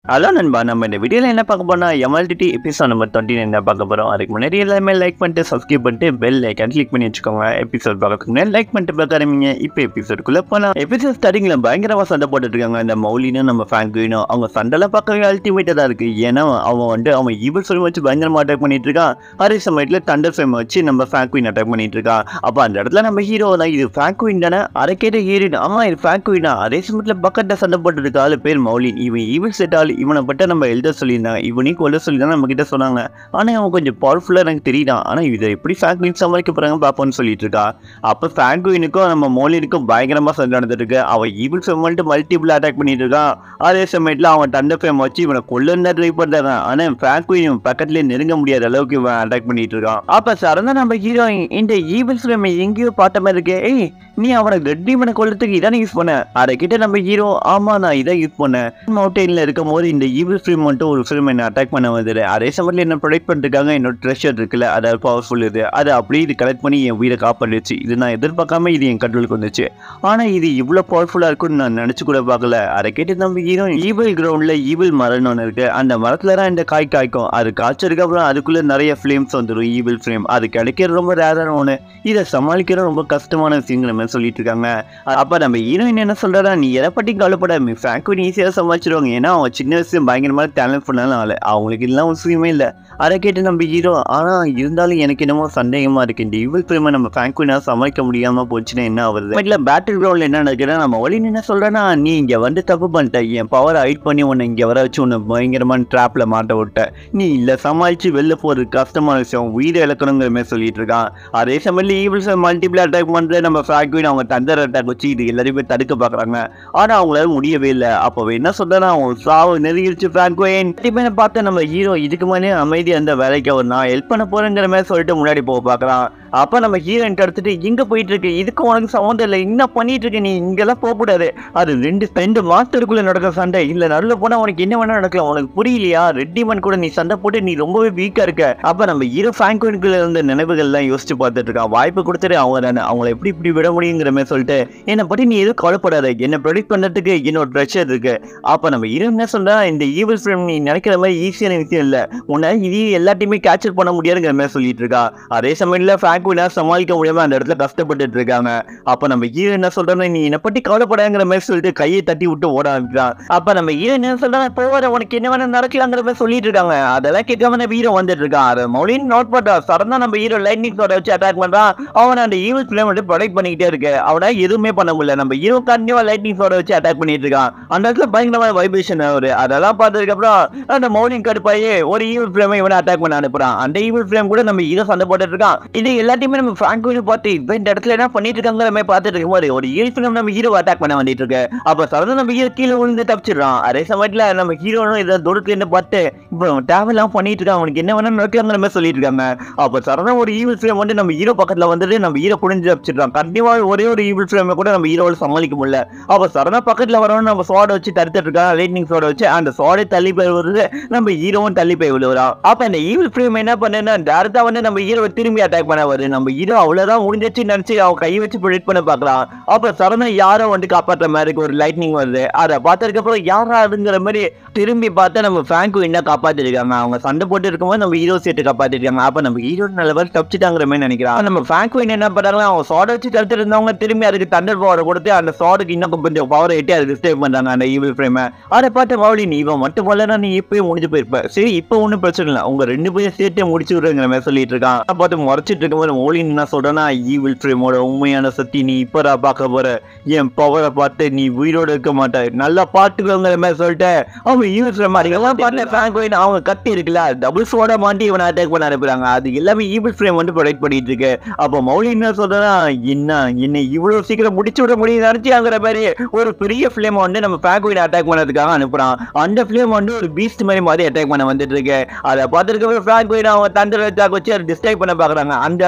hello நண்பா நம்ம இந்த வீடியோவில் என்ன பார்க்க போனா எம்எல்டிடி எபிசோட் நம்பர் டுவெண்ட்டி என்ன பார்க்க போகிறோம் அதுக்கு முன்னாடி எல்லாமே லைக் பண்ணிட்டு சப்ஸ்கிரைப் பண்ணிட்டு பெல் ஐக்கான் கிளிக் பண்ணி வச்சுக்கோங்க எபிசோட் பார்க்கறதுக்கு முன்னாடி லைக் பண்ணிட்டு பார்க்க ஆரம்பிங்க இப்போ எபிசோடுக்குள்ளே போனால் எபிசோட் ஸ்டார்டிங்கில் பயங்கரமாக சண்டை போட்டுட்டு இருக்காங்க இந்த மௌலினும் நம்ம ஃபேங்குவினும் அவங்க சண்டைலாம் பார்க்கவே அல்டிமேட்டாக தான் இருக்குது ஏன்னா அவன் வந்து அவன் ஈவல் சொல்லி வச்சு பயங்கரமாக அட்டாக் பண்ணிட்டு இருக்கான் அதே சமயத்தில் தண்டர் ஃபேம் வச்சு நம்ம ஃபேங்குவின் அட்டாக் பண்ணிட்டு இருக்கான் அப்போ அந்த இடத்துல நம்ம ஹீரோ தான் இது ஃபேங்குவின் தானே அரை கேட்ட ஹீரோயின் ஆமாம் இது ஃபேங்குவினா அதே சமயத்தில் பக்கெட்டில் சண்டை போட்டுட்டு இருக்க ஆளு பேர் மௌலின் இவன் ஈவில் செட் ஆள் இவனை பட்ட நம்ம எழுத சொல்லியிருந்தாங்க இவனையும் கொல்ல சொல்லி தான் நம்ம கிட்ட சொன்னாங்க ஆனால் அவன் கொஞ்சம் பவர்ஃபுல்லாக எனக்கு தெரியுதான் ஆனால் இதை எப்படி ஃபேங்குவின் சமாளிக்க போகிறாங்க பார்ப்போம்னு சொல்லிட்டு இருக்கா அப்போ ஃபேங்குவினுக்கும் நம்ம மௌலினுக்கும் பயங்கரமாக சண்டை நடந்துட்டு இருக்கு அவன் ஈவில் ஃபேம் மல்டிபிள் அட்டாக் பண்ணிட்டு இருக்கான் அதே சமயத்தில் அவன் தண்டை ஃபேம் வச்சு இவனை கொல்லுன்னு ட்ரை பண்ணுறான் ஆனால் ஃபேங்குவின் பக்கத்துலேயே நெருங்க முடியாத அளவுக்கு இவன் அட்டாக் பண்ணிட்டு இருக்கான் அப்போ சரந்தா நம்ம ஹீரோயின் இந்த ஈவில் ஃபேம் எங்கேயோ பார்த்த மாதிரி இருக்கே ஏய் நீ அவனை ரெட்டிமனை கொல்றதுக்கு இதானே யூஸ் பண்ண அதை கிட்ட நம்ம ஹீரோ ஆமா நான் இதை யூஸ் பண்ணேன் மவுண்டெயின்ல இருக்கும் போது இந்த ஈவில் ஃபிலிம் மட்டும் ஒரு ஃபிலிம் என்ன அட்டாக் பண்ண வந்தது அதே சமயத்தில் என்ன ப்ரொடெக்ட் பண்ணிருக்காங்க என்னோட ட்ரெஷர் இருக்குல்ல அதாவது பவர்ஃபுல் இது அதை அப்படியே இது கலெக்ட் பண்ணி என் உயிரை காப்பாடுச்சு இது நான் எதிர்பார்க்காம இது என் கண்ட்ரோலுக்கு வந்துச்சு ஆனால் இது இவ்வளோ பவர்ஃபுல்லாக இருக்கும்னு நான் நினச்சி கூட பார்க்கல அதை கேட்டு நம்ம ஹீரோ ஈவில் கிரவுண்டில் ஈவில் மரம்னு ஒன்று இருக்கு அந்த மரத்துல தான் இந்த காய் காய்க்கும் அது காய்ச்சதுக்கு அப்புறம் அதுக்குள்ளே நிறைய ஃப்ளேம்ஸ் வந்துடும் ஈவில் ஃப்ளேம் அது கிடைக்கிறது ரொம்ப ரேரான ஒன்று இதை சமாளிக்கிறது ரொம்ப கஷ்டமான விஷயங்கிற மாதிரி சொல்லிட்டு இருக்காங்க அப்போ நம்ம ஹீரோயின் என்ன சொல்றா நீ எதை பற்றி கவலைப்பட நீ ஃபேங்க்வின் ஈஸியாக சமாளிச்சிருவாங்க ஏன்னா அவன் சின்ன வயசு பயங்கரமான டேலண்ட் பண்ணாலும் ஆளு அவங்களுக்கு இதெல்லாம் விஷயமே இல்லை அதை கேட்டு நம்ம ஹீரோ ஆனால் இருந்தாலும் எனக்கு என்னமோ சந்தேகமாக இருக்கு இந்த ஈவில் ஃபிலிமை நம்ம ஃபேங்க்வினாக சமாளிக்க முடியாமல் போச்சுன்னா என்ன ஆகுது இல்லை பேட்டில் கிரவுண்டில் என்ன நடக்குதுன்னா நம்ம ஒளி என்ன சொல்கிறேன்னா நீ இங்கே வந்து தப்பு பண்ணிட்ட என் பவரை ஹைட் பண்ணி உன்னை இங்கே வர வச்சு உன்னை பயங்கரமான ட்ராப்பில் மாட்ட விட்ட நீ இல்லை சமாளித்து வெளில போகிறது கஷ்டமான விஷயம் உயிரை இழக்கணுங்கிற மாதிரி சொல்லிட்டு இருக்கான் அதே சமயத்தில் ஈவில்ஸ் மல்டிபிள் அட்டாக் பண்ணுற நம்ம ஃபேக்வின் அவங்க தண்டர் அட்டாக் வச்சு இது எல்லாரையுமே தடுக்க பார்க்குறாங்க ஆனால் அவங்களால முடியவே இல்லை அப்போ என்ன சொல்றேன்னா அவங்க சாவு நெருங்கிடுச்சு ஃபேக்வின் இப்போ பார்த்து நம்ம ஹீரோ இதுக்கு மேலே அமைதியாக அந்த வேலைக்கு அவர் நான் ஹெல்ப் பண்ண போறேங்கிற மாதிரி சொல்லிட்டு முன்னாடி போக பார்க்குறான் அப்போ நம்ம ஹீரோயின் எடுத்துட்டு எங்கே போயிட்டு இருக்கு இதுக்கு உனக்கு சம்மந்தம் இல்லை என்ன பண்ணிட்டு இருக்க நீ இங்கெல்லாம் போகக்கூடாது அது ரெண்டு ரெண்டு மாஸ்டருக்குள்ள நடக்கிற சண்டை இல்லை நடுவில் போனால் உனக்கு என்ன வேணா நடக்கலாம் உனக்கு புரியலையா ரெட்டிமன் கூட நீ சண்டை போட்டு நீ ரொம்பவே வீக்காக இருக்க அப்போ நம்ம ஹீரோ ஃபேங்கோனுக்குள்ள இருந்த நினைவுகள்லாம் யோசிச்சு பார்த்துட்டு இருக்கான் வாய்ப்பு கொடுத்துட்டு அவங்க தானே அவங்கள எப்படி இப்படி விட முடியுங்கிற மாதிரி சொல்லிட்டு என்னை பற்றி நீ எதுவும் கவலைப்படாத என்னை ப்ரொடிக்ட் பண்ணுறதுக்கு என்னோட ப்ரெஷர் இருக்கு அப்போ நம்ம ஹீரோ என்ன சொல்றா இந்த ஈவில் ஃபிலிம் நீ நினைக்கிற மாதிரி ஈஸியான விஷயம் இல்லை உன்னை இது எல்லாத்தையுமே கேப்சர் பண்ண முடியாதுங்கிற மாதிரி சொல்லிட்டு இருக்கா அதே சமயத்தில் ஃபேங்க்வினா சமாளிக்க முடியாம அந்த இடத்துல கஷ்டப்பட்டுட்டு இருக்காங்க அப்போ நம்ம ஹீரோ என்ன சொல்றோன்னா நீ என்னை பற்றி கவலைப்படாங்கிற மாதிரி சொல்லிட்டு கையை தட்டி விட்டு ஓட ஆரம்பிக்கிறான் அப்போ நம்ம ஹீரோ என்ன சொல்றாங்க போவார உனக்கு என்ன வேணா நடக்கலாங்கிற மாதிரி சொல்லிட்டு இருக்காங்க அதெல்லாம் கேட்காம நம்ம ஹீரோ வந்துட்டு இருக்கான் அதை மௌலின் நோட் பண்றா சடனா நம்ம ஹீரோ லைட்னிங் சோட வச்சு அட்டாக் பண்றான் அவன் அந்த ஈவில் ஃபிலிம் வந்து ப்ரொடெக்ட் பண்ணிக்கிட்டே இருக்கு அவனை எதுவுமே பண்ண முடியல நம்ம ஹீரோ கண்டிப்பா லைட்னிங் சோட வச்சு அட்டாக் பண்ணிட்டு இருக்கான் அந்த இடத்துல பயங்கரமான வைப்ரேஷன் வருது அதெல்லாம் பார்த்ததுக்கு அப்புறம் அந்த மௌலின் கடுப்பாயே ஒரு ஈவில் ஃபிலிமை இவனை அட்டாக் பண்ண அனுப்புறான் அந்த ஈவில் ஃபிலிம் கூட நம்ம ஹீரோ சண்டை போட்டுட்டு இருக்கான் இது எல்லாத்தையுமே நம்ம ஃப்ராங்கோனி பார்த்து இப்போ இந்த இடத்துல என்ன பண்ணிட்டு இருக்காங்கிற மாதிரி பார்த்துட்டு இருக்கும்போது ஒரு ஈவில் ஃபிலிம் நம்ம ஹீரோ அட்டாக் பண்ண வந்துட்டு இருக்கு அப்போ சடனா நம்ம ஹீரோ கீழே விழுந்து தப்பிச்சிடுறான் அதே சமயத்தில் நம்ம ஹீரோனும் இதை தூரத்துல இருந்து பார்த்து இப்போ தேவையெல்லாம் பண்ணிட்டு இருக்கான் அவனுக்கு என்ன வேணா நடக்கலாங்கிற மாதிரி சொல்லிட்டு இருக்காங்க அப்போ சடனா ஒரு ஈவில் ஃபிலிம் வந்து நம்ம ஹீரோ பக்கத்தில் வந்துட்டு நம்ம ஹீரோ புடிஞ்சு தப்பிச்சிடுறான் கண்டிப்பாக ஒரே ஒரு ஈவில் ஃபிலிமை கூட நம்ம ஹீரோவில் சமாளிக்க முடியல அப்போ சடனா பக்கத்தில் வரவன் நம்ம சோடை வச்சு தடுத்துட்டு இருக்கான் லைட்னிங் சோடை வச்சு அந்த சோடை தள்ளி போய் வருது நம்ம ஹீரோவும் தள்ளி போய் விழுவுறான் அப்போ அந்த ஈவில் ஃபிலிம் என்ன பண்ணுன்னா டேரக்டா வந்து நம்ம ஹீரோவை திரும்பி அட்டாக் பண்ண வருது நம்ம ஹீரோ அவ்வளோதான் முடிஞ்சிச்சு நினச்சி அவன் கை வச்சு ப்ரொடெக்ட் பண்ண பார்க்கலாம் அப்போ சடனா யாரோ வந்து காப்பாற்ற மாதிரி இருக்கு, ஒரு லைட்னிங் வருது அதை பார்த்ததுக்கு அப்புறம் யாரா அதுங்கிற மாதிரி திரும்பி பார்த்தா நம்ம ஃபேங்கு என்ன காப்பாத்திருக்காங்க அவங்க சண்டை போட்டு இருக்கும்போது நம்ம ஹீரோ சேர்த்து காப்பாத்திருக்காங்க அப்போ நம்ம ஹீரோ நல்ல பேர் தப்பிச்சிட்டாங்கிற மாதிரி நினைக்கிறான் நம்ம ஃபேங்கு என்ன பண்றாங்க அவங்க சோட வச்சு தடுத்துட்டு இருந்தவங்க திரும்பி அதுக்கு தண்டர் பவரை கொடுத்து அந்த சோடுக்கு இன்னும் கொஞ்சம் பவரை எட்டி அதுக்கு ஸ்டே பண்றாங்க அந்த ஈவில் ஃப்ரேமை அதை பார்த்து மௌலி நீ இவன் மட்டும் போலனா நீ இப்பயே முடிஞ்சு போயிருப்ப சரி இப்போ ஒன்றும் பிரச்சனை இல்லை உங்க ரெண்டு பேரும் சேர்த்தே முடிச்சு விடுங்கிற மாதிரி சொல்லிட்டு இருக்கான் அதை பார்த்து முறைச்சிட்டு இருக்கும்போது மௌலி என்ன சொல்றேன்னா ஈவில் ஃப்ரேமோட உண்மையான சக்தி நீ இப்போடா பார்க்க போற என் பவரை பார்த்து நீ உயிரோட இருக்க மாட்ட நல்லா பார்த்துக்கோங்கிற மாதிரி சொல்லிட்டு அவன் ஈவில் ஃப்ரேம் எல்லாம் பார்த்து ஃபேங்க் போயிட்டு அவங்க கத்தி இருக்குல்ல டபுள் சோட மாட்டி இவனை அட்டாக் பண்ண அனுப்புறாங்க அது எல்லாமே ஈவில் ஃப்ரேம் வந்து ப்ரொடெக்ட் பண்ணிட்டு இருக்கு அப்போ மௌலி என்ன சொல்றேன்னா என்ன என்னை இவ்வளவு சீக்கிரம் முடிச்சு விட முடியும் நினைச்சாங்கிற மாதிரி ஒரு பெரிய ஃபிளேம் வந்து நம்ம ஃபேங்க் அட்டாக் பண்ணதுக்காக அனுப்புறான் அந்த ஃபிளேம் வந்து ஒரு பீஸ்ட் மாதிரி மாதிரி அட்டாக் பண்ண வந்துட்டு இருக்கு அதை பார்த்துருக்க ஃபேங்க் அவங்க தண்டர் அட்டாக் வச்சு அதை டிஸ்ட்ரைக் பண்ண பார்க்குறாங்க அந்த இடத்துல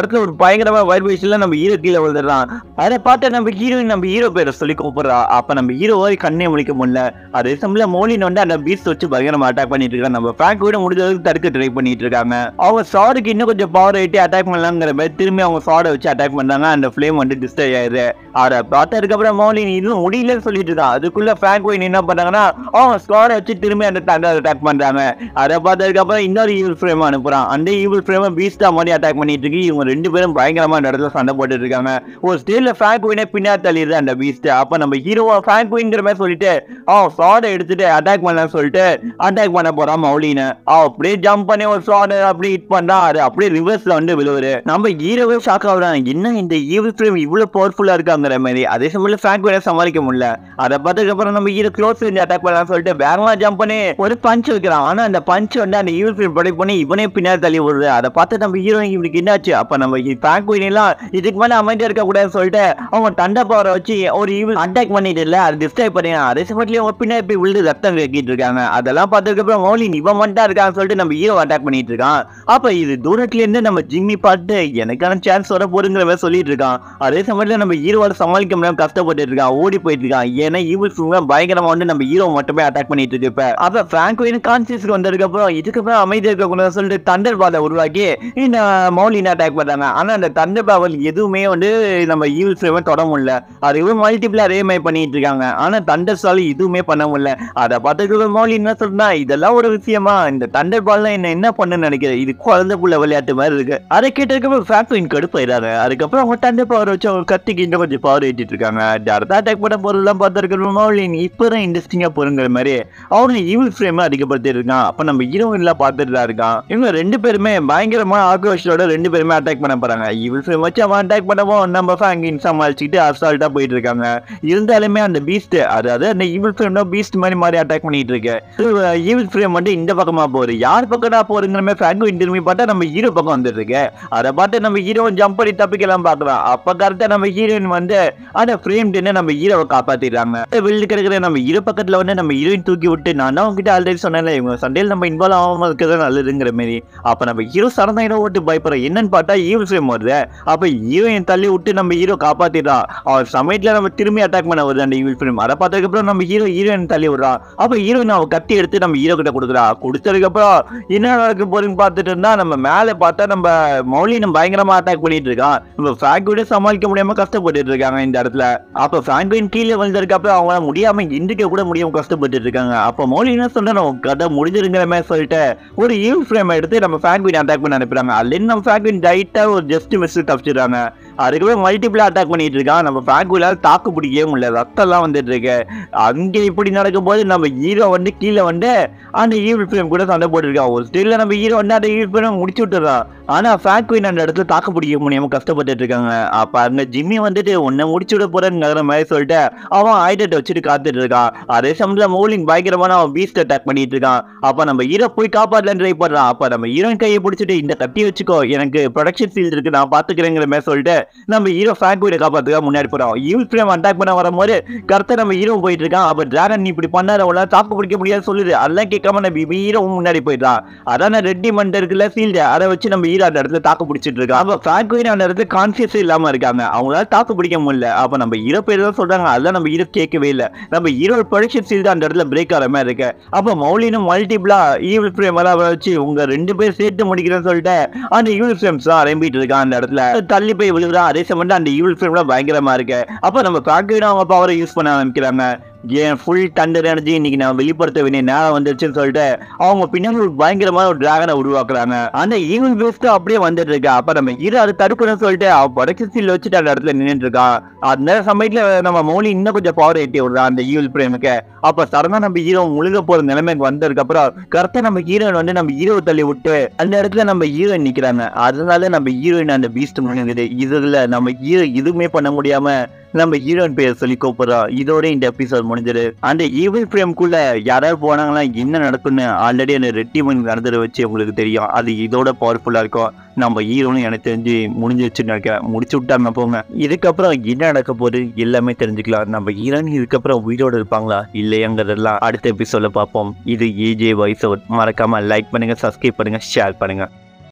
இடத்துல ஒரு பயங்கரமா வைப்ரேஷன்ல நம்ம ஹீரோ கீழே விழுந்துடுறான் அதை பார்த்து நம்ம ஹீரோயின் நம்ம ஹீரோ பேரை சொல்லி கூப்பிடுறா அப்ப நம்ம ஹீரோவை கண்ணே முழிக்க முடியல அதே சமயம் மோலின் வந்து அந்த பீஸ் வச்சு பயங்கரமா அட்டாக் பண்ணிட்டு இருக்காங்க நம்ம ஃபிராங்க் கூட முடிஞ்ச அளவுக்கு தடுக்க ட்ரை பண்ணிட்டு இருக்காங்க அவங்க சாடுக்கு இன்னும் கொஞ்சம் பவர் ஆயிட்டு அட்டாக் பண்ணலாங்கிற மாதிரி திரும்பி அவங்க சாடை வச்சு அட்டாக் பண்றாங்க அந்த ஃபிளேம் வந்து டிஸ்டர்ப் ஆயிருது அதை பார்த்ததுக்கு அப்புறம் மோலின் இன்னும் முடியலன்னு சொல்லிட்டு இருக்கான் அதுக்குள்ள ஃபிராங்க் ஒயின் என்ன பண்றாங்கன்னா அவங்க ஸ்குவாடை வச்சு திரும்பி அந்த தண்டர் அட்டாக் பண்றாங்க அதை பார்த்ததுக்கு அப்புறம் இன்னொரு ஈவில் ஃப்ரேம் அனுப்புறான் அந்த ஈவில் ஃப்ரேம் பீஸ்டா மாதிரி அட்டாக் பண்ணிட்டு இருக்கு இவங்க ரெண்டு பேரும் பயங்கரமா இந்த இடத்துல சண்டை போட்டுட்டு இருக்காங்க ஒரு ஸ்டேஜ்ல ஃபிராங்க் ஒயினே பின்னாடி தள்ளிடுது அந்த பீஸ்ட் அப்ப நம்ம ஹீரோவா ஃபிராங்க் ஒயின்ங்கிற மாதிரி சொல்லிட்டு அவன் ஸ்வாடை எடுத்துட்டு அட்டாக் பண்ணலாம்னு சொல்லிட்டு அட்டாக் பண்ண போறான் மௌலின அவன் அப்படியே ஜம்ப் பண்ணி ஒரு ஸ்வாடை அப்படி ஹிட் பண்றான் அது அப்படியே ரிவர்ஸ்ல வந்து விழுவுரு நம்ம ஹீரோவே ஷாக் ஆகுறான் என்ன இந்த ஈவில் ஃப்ரேம் இவ்வளவு பவர்ஃபுல்லா இருக்காங்கிற மாதிரி அதே சமயத்துல ஃபிராங்க் ஒயினை சமாளிக்க முடியல அதை பார்த்ததுக்கு அப்புறம் நம்ம ஹீரோ க்ளோஸ் ரேஞ்ச் அட்டாக் பண்ணலாம் சொல்லிட்டு வேகமா ஜம்ப் பண்ணி ஒரு பஞ்ச் வைக்கிறான் ஆனா அந்த பஞ்ச் வந்து அந்த ஈவில் ஃபிலிம் ப்ரொடக்ட் பண்ணி இவனே பின்னாடி தள்ளி விடுறது அதை பார்த்து நம்ம ஹீரோ இவனுக்கு என்னாச்சு அப்ப நம்ம பேங்க் எல்லாம் இதுக்கு மேல அமைதியா இருக்க கூடாதுன்னு சொல்லிட்டு அவங்க தண்டை பவரை வச்சு ஒரு ஈவில் அட்டாக் பண்ணிட்டு இல்ல அது டிஸ்ட்ராய் பண்ணி அதே சமயத்துலயும் அவங்க பின்னாடி போய் விழுந்து ரத்தம் கக்கிட்டு இருக்காங்க அதெல்லாம் பார்த்ததுக்கு அப்புறம் மௌலின் இவன் மட்டும் தான் இருக்கான்னு சொல்லிட்டு நம்ம ஹீரோ அட்டாக் பண்ணிட்டு இருக்கான் அப்ப இது தூரத்துல இருந்து நம்ம ஜிம்மி பார்த்து எனக்கான சான்ஸ் வர போதுங்கிற மாதிரி சொல்லிட்டு இருக்கான் அதே சமயத்துல நம்ம ஹீரோவால சமாளிக்க முடியாம கஷ்டப்பட்டு இருக்கான் ஓடி போயிட்டு இருக்கான் ஏன்னா ஈவில் ஃபிலிம் பயங்கரமா வந்து நம்ம ஹீரோ மட்டுமே அட்டாக் பண்ணிட்டு இருக்கு இப்ப அப்ப பிராங்கோயின் கான்சியஸ்க்கு வந்ததுக்கு அப்புறம் இதுக்கப்புறம் அமைதியா இருக்க கூடாது சொல்லிட்டு தண்டர் பாலை உருவாக்கி இந்த மௌலின் அட்டாக் பண்றாங்க ஆனா அந்த தண்டர் பாவல் எதுவுமே வந்து நம்ம ஈவில் ஃபிலிமை தொட முடியல அதுவே மல்டிபிள் அதே மாதிரி பண்ணிட்டு இருக்காங்க ஆனா தண்டர் சால் எதுவுமே பண்ண முடியல அதை பார்த்துட்டு மௌலின் என்ன சொல்றா இதெல்லாம் ஒரு விஷயமா இந்த தண்டர் பால் என்ன என்ன பண்ணு நினைக்கிறேன் இது குழந்தை புள்ள விளையாட்டு மாதிரி இருக்கு அதை கேட்டதுக்கப்புறம் ஃபேக்டரின் கடுப்பாயிடாங்க அதுக்கப்புறம் அவங்க தண்டர் பவர் வச்சு அவங்க கத்திக்கு இன்னும் கொஞ்சம் பவர் ஏற்றிட்டு இருக்காங்க அடுத்த அட்டாக் பண்ண பொருள்லாம் பார்த்துருக்கிற மௌலின் இப்பதான் இன்ட்ரெஸ்டிங்கா போறங்கிற மாதிரி அவனு ஈவில் ஃப்ரேம் அதிகப்படுத்தி இருக்கான் அப்ப நம்ம ஹீரோயின்லாம் பார்த்துட்டு தான் இருக்கான் இவங்க ரெண்டு பேருமே பயங்கரமா ஆக்ரோஷோட ரெண்டு பேருமே அட்டாக் பண்ண போறாங்க ஈவில் ஃப்ரேம் வச்சு அவன் அட்டாக் பண்ணவும் நம்ம ஃபேங்கின் சமாளிச்சுக்கிட்டு அசால்ட்டா போயிட்டு இருக்காங்க இருந்தாலுமே அந்த பீஸ்ட் அதாவது அந்த ஈவில் ஃப்ரேம் தான் பீஸ்ட் மாதிரி மாதிரி அட்டாக் பண்ணிட்டு இருக்கு ஈவில் ஃப்ரேம் வந்து இந்த பக்கமா போகுது யார் பக்கம்டா போறங்கிற மாதிரி ஃபேங்கு திரும்பி பார்த்தா நம்ம ஹீரோ பக்கம் வந்துட்டு இருக்கு அதை பார்த்து நம்ம ஹீரோ ஜம்ப் பண்ணி தப்பிக்கலாம் பார்க்கலாம் அப்ப கரெக்டா நம்ம ஹீரோயின் வந்து அந்த ஃப்ரேம் டென்னை நம்ம ஹீரோவை காப்பாத்திடுறாங்க வெளில கிடக்குற நம்ம ஹீரோ பக்கத்துல வந்து நம்ம ஹீரோயின் தூக்கி விட்டு நான் தான் உங்ககிட்ட ஆல்ரெடி சொன்னேன்ல இவங்க சண்டையில் நம்ம இன்வால்வ் ஆகாம இருக்கிறது நல்லதுங்கிற மாதிரி அப்ப நம்ம ஹீரோ சடனா ஹீரோ விட்டு பயப்படுறோம் என்னன்னு பார்த்தா ஈவில் ஃப்ரேம் வருது அப்ப ஹீரோயின் தள்ளி விட்டு நம்ம ஹீரோ காப்பாத்திடுறான் அவர் சமயத்துல நம்ம திரும்பி அட்டாக் பண்ண வருது அந்த ஈவில் ஃப்ரேம் அதை பார்த்ததுக்கு அப்புறம் நம்ம ஹீரோ ஹீரோயின் தள்ளி விடுறான் அப்ப ஹீரோயின் அவ கத்தி எடுத்து நம்ம ஹீரோ கிட்ட கொடுக்குறா கொடுத்ததுக்கு அப்புறம் என்ன நடக்க போறீங்கன்னு பார்த்துட்டு இருந்தா நம்ம மேலே பார்த்தா நம்ம மௌலினம் பயங்கரமா அட்டாக் பண்ணிட்டு இருக்கான் நம்ம ஃபிராங்கோட சமாளிக்க முடியாம கஷ்டப்பட்டுட்டு இருக்காங்க இந்த இடத்துல அப்ப ஃபிராங்கோயின் கீழே வந்ததுக்கு அப்புறம் அவங்களால முடியாம எந்திரிக்க கூட முடியாம கஷ்டப்பட்டு இருக்காங்க அப்ப மௌலி என்ன சொல்றேன் நம்ம கதை முடிஞ்சிருங்கிற மாதிரி சொல்லிட்டு ஒரு ஈவ் ஃப்ரேம் எடுத்து நம்ம ஃபிராங்கோயின் அட்டாக் பண்ண அனுப்புறாங்க அதுல நம்ம ஃபிராங்கோயின் டைட்டா ஒரு ஜஸ்ட் மிஸ் தப்பிச்சிடுறாங்க அதுக்கப்புறம் மல்டிபிள் அட்டாக் பண்ணிட்டு இருக்கான் நம்ம ஃபிராங்கோயில தாக்கு பிடிக்கவே முடியல ரத்தம்லாம் வந்துட்டு இருக்கு அங்கே இப்படி நடக்கும்போது நம்ம ஹீரோ வந்து கீழே வந்து அந்த ஈவில் ஃபிலிம் கூட சண்டை போட்டுருக்கான் ஒரு ஸ்டில்ல நம்ம ஹீரோ வந்து அந்த ஈவில் ஃபிலிம் முடிச்சு விட்டுறான் ஆனா ஃபேக் குயின் அந்த இடத்துல தாக்கு பிடிக்க முடியாம கஷ்டப்பட்டுட்டு இருக்காங்க அப்ப அங்க ஜிம்மி வந்துட்டு உன்னை முடிச்சு விட போறேங்கிற மாதிரி சொல்லிட்டு அவன் ஆயுதத்தை வச்சுட்டு காத்துட்டு இருக்கான் அதே சமயத்துல மோலிங் பயங்கரமான அவன் பீஸ்ட் அட்டாக் பண்ணிட்டு இருக்கான் அப்ப நம்ம ஹீரோ போய் காப்பாற்றலன்னு ட்ரை பண்றான் அப்ப நம்ம ஹீரோயின் கையை பிடிச்சிட்டு இந்த கத்தி வச்சுக்கோ எனக்கு ப்ரொடக்ஷன் ஃபீல்ட் இருக்கு நான் பாத்துக்கிறேங்கிற மாதிரி சொல்லிட்டு நம்ம ஹீரோ ஃபேக் குயினை காப்பாத்துக்க முன்னாடி போறோம் ஈவில் ஃபிலிம் அட்டாக் பண்ண வரும்போது கரெக்டா நம்ம ஹீரோ போயிட்டு இருக்கான் அப்ப டிராகன் நீ இப்படி பண்ணாத அவள தாக்கு பிடிக்க முடியாது சொல்லுது அதெல்லாம் கேட்காம நம்ம ஹீரோ முன்னாடி போயிட்டான் அதான் ரெட்டி மண்ட் இருக்குல்ல ஃபீல்டு அதை வச்சு நம்ம ஹீரோ அந்த இடத்துல தாக்கு பிடிச்சிட்டு இருக்கான் அப்ப ஃபேக் குயின் அந்த இடத்துல கான்சியஸ் இல்லாம இருக்காங்க அவங்களால தாக்கு பிடிக்க முடியல அப்ப நம்ம ஹீரோ பேர் தான் சொல்றாங்க அதெல்லாம் நம்ம ஹீரோ கேட்கவே இல்லை நம்ம ஹீரோ ப்ரொடக்ஷன் ஃபீல்டு அந்த இடத்துல பிரேக் ஆகிற மாதிரி இருக்கு அப்ப மௌலினும் மல்டிபிளா ஈவில் ஃப்ரேம் எல்லாம் வச்சு உங்க ரெண்டு பேர் சேர்த்து முடிக்கிறேன்னு சொல்லிட்டு அந்த ஈவில் ஃப்ரேம்ஸ் தான் அரம்பிட்டு இருக்கான் அந்த இடத்துல தள்ளி போய் விழுகிறான் அதே சமயம் அந்த ஈவில் ஃப்ரேம்ல பயங்கரமா இருக்கு அப்ப நம்ம ஃபேக்டரியும் அவங்க பவரை யூஸ் பண்ண ஆரம்பிக்கிறாங்க ஏன் ஃபுல் தண்டர் எனர்ஜி இன்னைக்கு நான் வெளிப்படுத்த வேண்டிய நேரம் வந்துருச்சுன்னு சொல்லிட்டு அவங்க பின்னாடி ஒரு பயங்கரமான ஒரு டிராகனை உருவாக்குறாங்க அந்த ஈவில் பேஸ்ட் அப்படியே வந்துட்டு இருக்கா அப்ப நம்ம ஹீரோ அதை தடுக்கணும்னு சொல்லிட்டு அவ ப்ரொடக்ஷன் ஸ்டில் வச்சுட்டு அந்த இடத்துல நின்றுட்டு இருக்கான் அந்த சமயத்துல நம்ம மௌலி இன்னும் கொஞ்சம் பவர் ஏற்றி விடுறான் அந்த ஈவில் பிரேமுக்கு அப்ப சடனா நம்ம ஹீரோ முழுக போற நிலைமைக்கு வந்ததுக்கு அப்புறம் கரெக்டா நம்ம ஹீரோயின் வந்து நம்ம ஹீரோ தள்ளி விட்டு அந்த இடத்துல நம்ம ஹீரோயின் நிக்கிறாங்க அதனால நம்ம ஹீரோயின் அந்த பீஸ்ட் முடிஞ்சது இதுல நம்ம ஹீரோ எதுவுமே பண்ண முடியாம நம்ம ஹீரோயின் பேர் சொல்லி கூப்பிடுறோம் இதோட இந்த எபிசோட் முடிஞ்சது அந்த ஈவில் ஃப்ரேம்குள்ள யாராவது போனாங்களா என்ன நடக்கும்னு ஆல்ரெடி அந்த ரெட்டிமன் நடந்ததை வச்சு உங்களுக்கு தெரியும் அது இதோட பவர்ஃபுல்லா இருக்கும் நம்ம ஹீரோன்னு எனக்கு தெரிஞ்சு முடிஞ்சிருச்சுன்னு நினைக்கிறேன் முடிச்சு விட்டாங்க போங்க இதுக்கப்புறம் என்ன நடக்க போகுது எல்லாமே தெரிஞ்சுக்கலாம் நம்ம ஹீரோயின் இதுக்கப்புறம் உயிரோடு இருப்பாங்களா இல்லையாங்கிறதெல்லாம் அடுத்த எபிசோட பார்ப்போம் இது ஏஜே வாய்ஸ் மறக்காம லைக் பண்ணுங்க சப்ஸ்கிரைப் பண்ணுங்க ஷேர் பண்ணுங்க